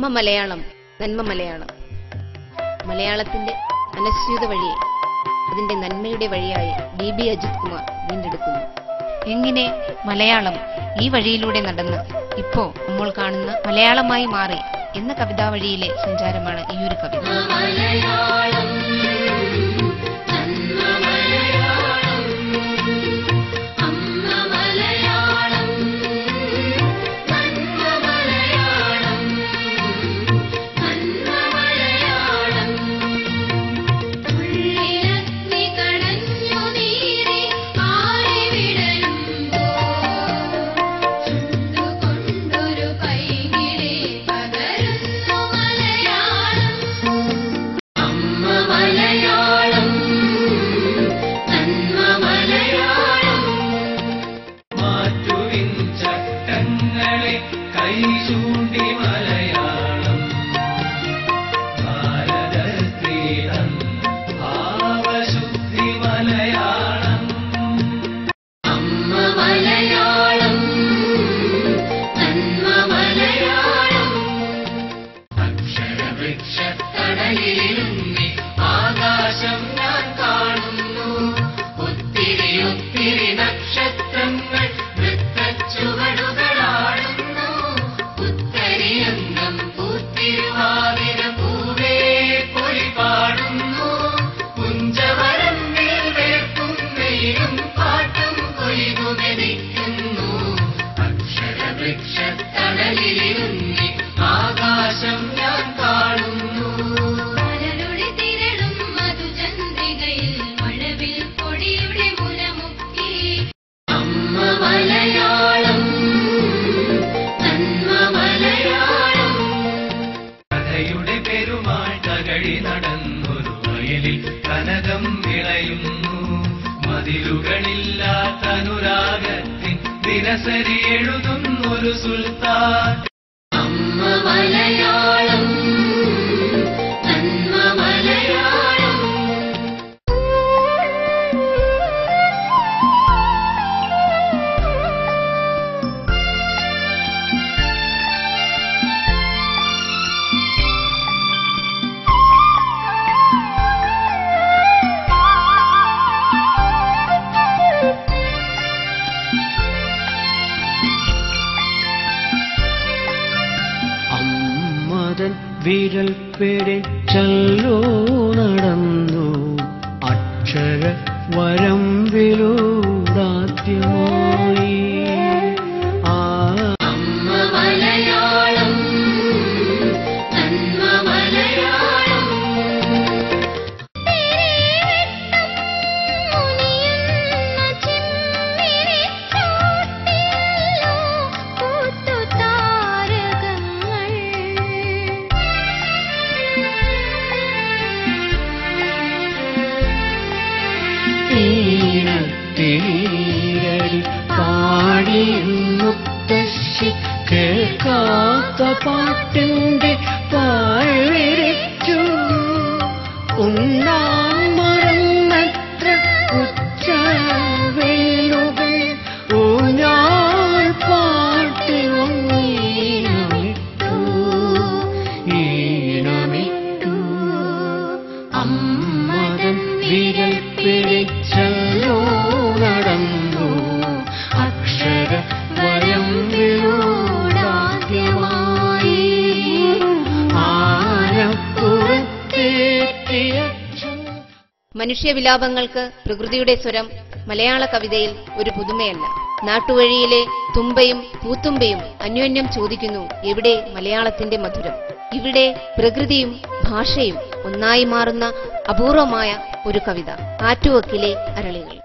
അമ്മ മലയാളം നന്മ മലയാളം മലയാളത്തിന്റെ അനശ്യൂത വഴിയെ അതിന്റെ നന്മയുടെ വഴിയായി ബി ബി അജിത് കുമാർ വീണ്ടെടുക്കുന്നു എങ്ങനെ മലയാളം ഈ വഴിയിലൂടെ നടന്ന് ഇപ്പോ നമ്മൾ കാണുന്ന മലയാളമായി മാറി എന്ന കവിതാ വഴിയിലെ സഞ്ചാരമാണ് ഈ ഒരു കവിത മലയാളം നന്മ മലയാളം അമ്മ മലയാളം നന്മ മലയാളം നന്മ മലയാളം ഉള്ളിലഗ്നി കടഞ്ഞു നീറി ആരെ വിടരുമ്പോ ചുണ്ടുകൊണ്ടൊരു പൈകിളി പകരുന്നു മലയാളം അമ്മ മലയാളം നന്മ മലയാളം മാറ്റുവിൻ ചട്ടങ്ങളെ കൈചൂണ്ടി മലയാളം ഭാരതസ്ത്രീതൻ ഭാവശുദ്ധി മലയാളം അമ്മ മലയാളം നന്മ മലയാളം അക്ഷരവൃക്ഷത്തണലിലിരുന്നി ആകാശം ഞാൻ കാണുന്നു ഒത്തിരി ഒത്തിരി നക്ഷത്രങ്ങൾ വൃത്തച്ചുവടുകളാടുന്നു ഉത്തരിയന്തം പൂത്തിരുവാതിര പൂവേ പൊലി പാടുന്നു കുഞ്ചവരമ്പിൽ വേർക്കും വെയിലും പാട്ടും കൊയ്തു മെതിക്കുന്നു അക്ഷരവൃക്ഷത്തണലിലിരുന്നി ആകാശം ഞാൻ കാണുന്നു മലരുടെ തിരളും മധുചന്ദ്രികയിൽ മഴവിൽ പൊടിയുടെ മുലമുക്കി അമ്മ മലയാളം നന്മ മലയാളം കഥയുടെ പെരുമാൾ തകഴി നടന്നൊരു വയലിൽ കനകം വിളയുന്നു മതിലുകളില്ലാത്ത അനുരാഗത്തിൻ ദിനസരി എഴുതുന്നൊരു സുൽത്താൻ അമ്മ മലയാളം നന്മ മലയാളം അമ്മതൻ വിരൽ പിടിച്ചല്ലോ നടന്നു അക്ഷര വരമ്പിലൂടാദ്യമായി ആ അമ്മ മലയാളം നന്മ മലയാളം ഈണത്തീരടി പാടി മുത്തശ്ശി കേൾക്കാത്ത പാട്ടിന്റെ പാഴ്വിരിച്ചു ഉണ്ണാൻ മറന്നത്ര ഉച്ച വെയിലുകൾ ഊഞ്ഞാൽ പാട്ടിനും ഈണമിട്ടു ഈണമിട്ടു അമ്മതൻ വിരൽ പിടിച്ചല്ലോ നടന്നു അക്ഷര വരമ്പിലൂടാദ്യമായി ആനപ്പുറത്തേറ്റിയ മനുഷ്യവിലാപങ്ങൾക്ക് പ്രകൃതിയുടെ സ്വരം മലയാള കവിതയിൽ ഒരു പുതുമയല്ല നാട്ടുവഴിയിലെ തുമ്പയും പൂത്തുമ്പയും അന്യോന്യം ചോദിക്കുന്നു എവിടെ മലയാളത്തിന്റെ മധുരം ഇവിടെ പ്രകൃതിയും ഭാഷയും ഒന്നായി മാറുന്ന അപൂർവമായ ഒരു കവിത ആറ്റുവക്കിലെ അരളികൾ